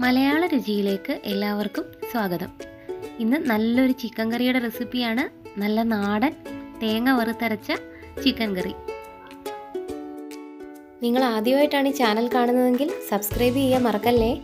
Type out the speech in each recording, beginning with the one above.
മലയാള രുചിയിലേക്ക് എല്ലാവർക്കും സ്വാഗതം ഇന്ന് നല്ലൊരു ചിക്കൻ കറിയുടെ റെസിപ്പിയാണ് നല്ല നാടൻ തേങ്ങ വറുത്തരച്ച ചിക്കൻ കറി നിങ്ങൾ ആദ്യമായിട്ടാണ് ഈ ചാനൽ കാണുന്നതെങ്കിൽ സബ്സ്ക്രൈബ് ചെയ്യാൻ മറക്കല്ലേ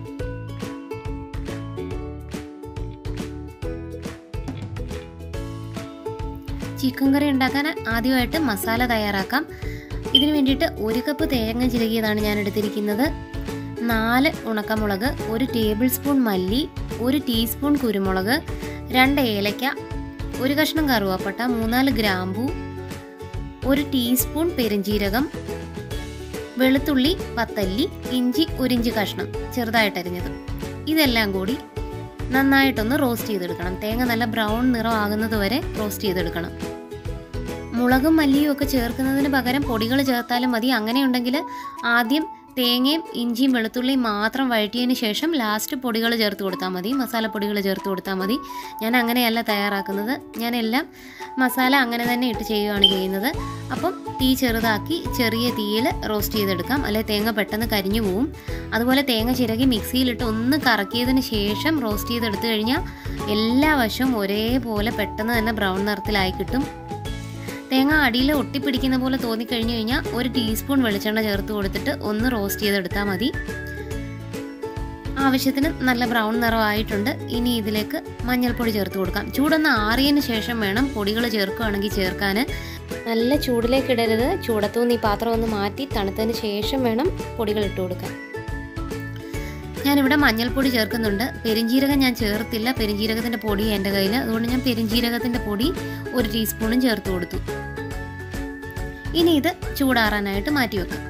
ചിക്കൻ കറി ഉണ്ടാക്കാൻ ആദ്യമായിട്ട് മസാല തയ്യാറാക്കാം ഇതിന് വേണ്ടിയിട്ട് ഒരു കപ്പ് തേങ്ങ ചിരകിയതാണ് ഞാൻ എടുത്തിരിക്കുന്നത് നാല് ഉണക്കമുളക് ഒരു ടേബിൾ സ്പൂൺ മല്ലി ഒരു ടീസ്പൂൺ കുരുമുളക് രണ്ട് ഏലക്ക ഒരു കഷ്ണം കറുവാപ്പട്ട മൂന്നാല് ഗ്രാമ്പൂ ഒരു ടീസ്പൂൺ പെരുംജീരകം വെളുത്തുള്ളി പത്തല്ലി ഇഞ്ചി ഒരിഞ്ച് കഷ്ണം ചെറുതായിട്ടരിഞ്ഞത് ഇതെല്ലാം കൂടി നന്നായിട്ടൊന്ന് റോസ്റ്റ് ചെയ്തെടുക്കണം തേങ്ങ നല്ല ബ്രൗൺ നിറം ആകുന്നത് വരെ റോസ്റ്റ് ചെയ്തെടുക്കണം മുളകും മല്ലിയും ഒക്കെ ചേർക്കുന്നതിന് പകരം പൊടികൾ ചേർത്താലും മതി അങ്ങനെയുണ്ടെങ്കിൽ ആദ്യം തേങ്ങയും ഇഞ്ചിയും വെളുത്തുള്ളിയും മാത്രം വഴറ്റിയതിന് ശേഷം ലാസ്റ്റ് പൊടികൾ ചേർത്ത് കൊടുത്താൽ മതി മസാലപ്പൊടികൾ ചേർത്ത് കൊടുത്താൽ മതി ഞാൻ അങ്ങനെയല്ല തയ്യാറാക്കുന്നത് ഞാൻ എല്ലാം മസാല അങ്ങനെ തന്നെ ഇട്ട് ചെയ്യുകയാണ് ചെയ്യുന്നത് അപ്പം തീ ചെറുതാക്കി ചെറിയ തീയിൽ റോസ്റ്റ് ചെയ്തെടുക്കാം അല്ലെ തേങ്ങ പെട്ടെന്ന് കരിഞ്ഞു പോവും അതുപോലെ തേങ്ങ ചിരകി മിക്സിയിലിട്ട് ഒന്ന് കറക്കിയതിന് ശേഷം റോസ്റ്റ് ചെയ്തെടുത്തു കഴിഞ്ഞാൽ എല്ലാ വശവും ഒരേപോലെ പെട്ടെന്ന് തന്നെ ബ്രൗൺ നിറത്തിലായി കിട്ടും തേങ്ങ അടിയിൽ ഒട്ടിപ്പിടിക്കുന്ന പോലെ തോന്നിക്കഴിഞ്ഞു കഴിഞ്ഞാൽ ഒരു ടീസ്പൂൺ വെളിച്ചെണ്ണ ചേർത്ത് കൊടുത്തിട്ട് ഒന്ന് റോസ്റ്റ് ചെയ്തെടുത്താൽ മതി ആവശ്യത്തിന് നല്ല ബ്രൗൺ നിറമായിട്ടുണ്ട് ഇനി ഇതിലേക്ക് മഞ്ഞൾപ്പൊടി ചേർത്ത് കൊടുക്കാം ചൂടൊന്ന് ആറിയതിന് ശേഷം വേണം പൊടികൾ ചേർക്കുകയാണെങ്കിൽ ചേർക്കാൻ നല്ല ചൂടിലേക്ക് ഇടരുത് ചൂടത്തുനിന്ന് ഈ പാത്രം ഒന്ന് മാറ്റി തണുത്തതിന് ശേഷം വേണം പൊടികൾ ഇട്ട് കൊടുക്കാൻ ഞാനിവിടെ മഞ്ഞൾപ്പൊടി ചേർക്കുന്നുണ്ട് പെരിഞ്ജീരകം ഞാൻ ചേർത്തില്ല പെരിഞ്ജീരകത്തിൻ്റെ പൊടി എൻ്റെ കയ്യിൽ അതുകൊണ്ട് ഞാൻ പെരിഞ്ജീരകത്തിൻ്റെ പൊടി ഒരു ടീസ്പൂണും ചേർത്ത് കൊടുത്തു ഇനി ഇത് ചൂടാറാനായിട്ട് മാറ്റി വെക്കാം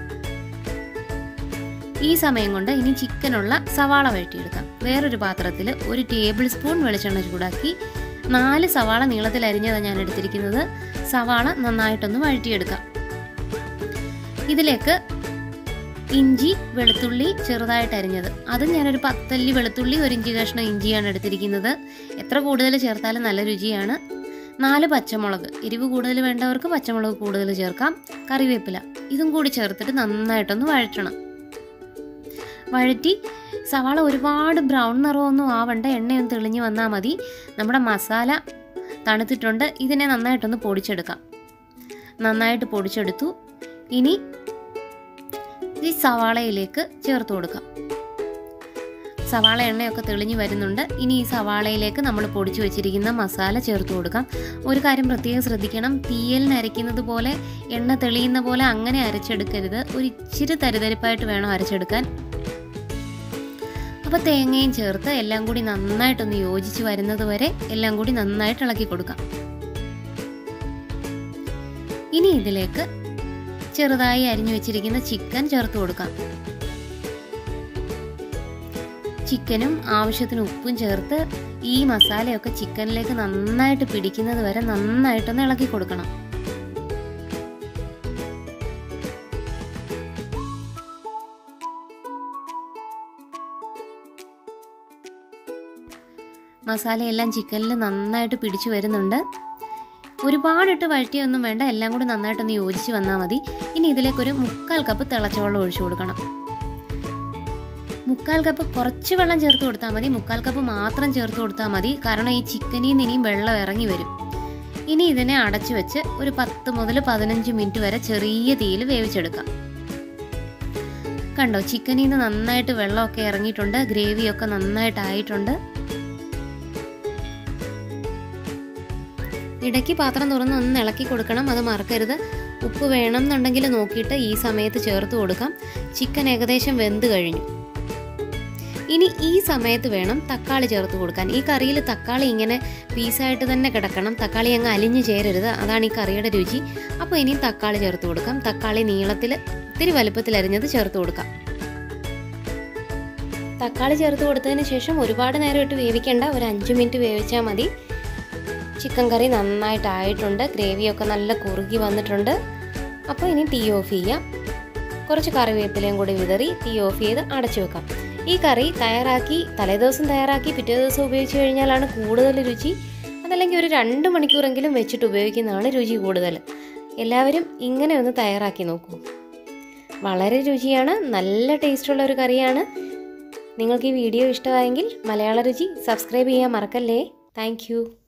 ഈ സമയം കൊണ്ട് ഇനി ചിക്കനുള്ള സവാള വഴറ്റിയെടുക്കാം വേറൊരു പാത്രത്തിൽ ഒരു ടേബിൾ സ്പൂൺ വെളിച്ചെണ്ണ ചൂടാക്കി നാല് സവാള നീളത്തിൽ അരിഞ്ഞതാണ് ഞാൻ എടുത്തിരിക്കുന്നത് സവാള നന്നായിട്ടൊന്ന് വഴറ്റിയെടുക്കാം ഇതിലേക്ക് ഇഞ്ചി വെളുത്തുള്ളി ചെറുതായിട്ട് അരിഞ്ഞത് അതും ഞാനൊരു പത്തല്ലി വെളുത്തുള്ളി ഒരു ഇഞ്ചി കഷ്ണം ഇഞ്ചിയാണ് എടുത്തിരിക്കുന്നത് എത്ര കൂടുതൽ ചേർത്താലും നല്ല രുചിയാണ് നാല് പച്ചമുളക് എരിവ് കൂടുതൽ വേണ്ടവർക്ക് പച്ചമുളക് കൂടുതൽ ചേർക്കാം കറിവേപ്പില ഇതും കൂടി ചേർത്തിട്ട് നന്നായിട്ടൊന്ന് വഴറ്റണം വഴറ്റി സവാള ഒരുപാട് ബ്രൗൺ നിറമൊന്നും ആവണ്ട എണ്ണയൊന്ന് തെളിഞ്ഞ് വന്നാൽ മതി നമ്മുടെ മസാല തണുത്തിട്ടുണ്ട് ഇതിനെ നന്നായിട്ടൊന്ന് പൊടിച്ചെടുക്കാം നന്നായിട്ട് പൊടിച്ചെടുത്തു ഇനി ഈ സവാളയിലേക്ക് ചേർത്ത് കൊടുക്കാം സവാള എണ്ണയൊക്കെ തെളിഞ്ഞു വരുന്നുണ്ട് ഇനി ഈ സവാളയിലേക്ക് നമ്മൾ പൊടിച്ചു വെച്ചിരിക്കുന്ന മസാല ചേർത്ത് കൊടുക്കാം ഒരു കാര്യം പ്രത്യേകം ശ്രദ്ധിക്കണം തീയലിന് അരയ്ക്കുന്നത് പോലെ എണ്ണ തെളിയുന്ന പോലെ അങ്ങനെ അരച്ചെടുക്കരുത് ഒരു ഇച്ചിരി തരിതരിപ്പായിട്ട് വേണം അരച്ചെടുക്കാൻ അപ്പോൾ തേങ്ങയും ചേർത്ത് എല്ലാം കൂടി നന്നായിട്ടൊന്ന് യോജിച്ച് വരുന്നത് വരെ എല്ലാം കൂടി നന്നായിട്ട് ഇളക്കി കൊടുക്കാം ഇനി ഇതിലേക്ക് ചെറുതായി അരിഞ്ഞു വെച്ചിരിക്കുന്ന ചിക്കൻ ചേർത്ത് കൊടുക്കാം ചിക്കനും ആവശ്യത്തിന് ഉപ്പും ചേർത്ത് ഈ മസാലയൊക്കെ ചിക്കനിലേക്ക് നന്നായിട്ട് പിടിക്കുന്നത് വരെ നന്നായിട്ടൊന്ന് ഇളക്കി കൊടുക്കണം മസാലയെല്ലാം ചിക്കനിൽ നന്നായിട്ട് പിടിച്ചു വരുന്നുണ്ട് ഒരുപാടിട്ട് വഴറ്റിയൊന്നും വേണ്ട എല്ലാം കൂടി നന്നായിട്ടൊന്ന് യോജിച്ച് വന്നാൽ മതി ഇനി ഇതിലേക്കൊരു മുക്കാൽ കപ്പ് തിളച്ച വെള്ളം ഒഴിച്ചു കൊടുക്കണം മുക്കാൽ കപ്പ് കുറച്ച് വെള്ളം ചേർത്ത് കൊടുത്താൽ മതി മുക്കാൽ കപ്പ് മാത്രം ചേർത്ത് കൊടുത്താൽ മതി കാരണം ഈ ചിക്കനിൽ നിന്ന് ഇനിയും വെള്ളം ഇറങ്ങി വരും ഇനി ഇതിനെ അടച്ചു വെച്ച് ഒരു പത്ത് മുതൽ പതിനഞ്ച് മിനിറ്റ് വരെ ചെറിയ തീയിൽ വേവിച്ചെടുക്കാം കണ്ടോ ചിക്കനിൽ നിന്ന് നന്നായിട്ട് വെള്ളമൊക്കെ ഇറങ്ങിയിട്ടുണ്ട് ഗ്രേവിയൊക്കെ നന്നായിട്ട് ആയിട്ടുണ്ട് ഇടയ്ക്ക് പാത്രം തുറന്ന് ഒന്ന് ഇളക്കി കൊടുക്കണം അത് മറക്കരുത് ഉപ്പ് വേണം എന്നുണ്ടെങ്കിൽ നോക്കിയിട്ട് ഈ സമയത്ത് ചേർത്ത് കൊടുക്കാം ചിക്കൻ ഏകദേശം വെന്ത് കഴിഞ്ഞു ഇനി ഈ സമയത്ത് വേണം തക്കാളി ചേർത്ത് കൊടുക്കാൻ ഈ കറിയിൽ തക്കാളി ഇങ്ങനെ പീസായിട്ട് തന്നെ കിടക്കണം തക്കാളി അങ്ങ് അലിഞ്ഞു ചേരരുത് അതാണ് ഈ കറിയുടെ രുചി അപ്പോൾ ഇനി തക്കാളി ചേർത്ത് കൊടുക്കാം തക്കാളി നീളത്തിൽ ഇത്തിരി വലുപ്പത്തിൽ അരിഞ്ഞത് ചേർത്ത് കൊടുക്കാം തക്കാളി ചേർത്ത് കൊടുത്തതിന് ശേഷം ഒരുപാട് നേരം ഇട്ട് വേവിക്കേണ്ട ഒരു അഞ്ച് മിനിറ്റ് വേവിച്ചാൽ മതി ചിക്കൻ കറി നന്നായിട്ടായിട്ടുണ്ട് ഗ്രേവിയൊക്കെ നല്ല കുറുകി വന്നിട്ടുണ്ട് അപ്പോൾ ഇനി തീ ഓഫ് ചെയ്യാം കുറച്ച് കറിവേപ്പിലയും കൂടി വിതറി തീ ഓഫ് ചെയ്ത് അടച്ചു വെക്കാം ഈ കറി തയ്യാറാക്കി തലേദിവസം തയ്യാറാക്കി പിറ്റേ ദിവസം ഉപയോഗിച്ച് കഴിഞ്ഞാലാണ് കൂടുതൽ രുചി അതല്ലെങ്കിൽ ഒരു രണ്ട് മണിക്കൂറെങ്കിലും വെച്ചിട്ട് ഉപയോഗിക്കുന്നതാണ് രുചി കൂടുതൽ എല്ലാവരും ഇങ്ങനെ ഒന്ന് തയ്യാറാക്കി നോക്കൂ വളരെ രുചിയാണ് നല്ല ടേസ്റ്റുള്ള ഒരു കറിയാണ് നിങ്ങൾക്ക് ഈ വീഡിയോ ഇഷ്ടമായെങ്കിൽ മലയാള രുചി സബ്സ്ക്രൈബ് ചെയ്യാൻ മറക്കല്ലേ താങ്ക്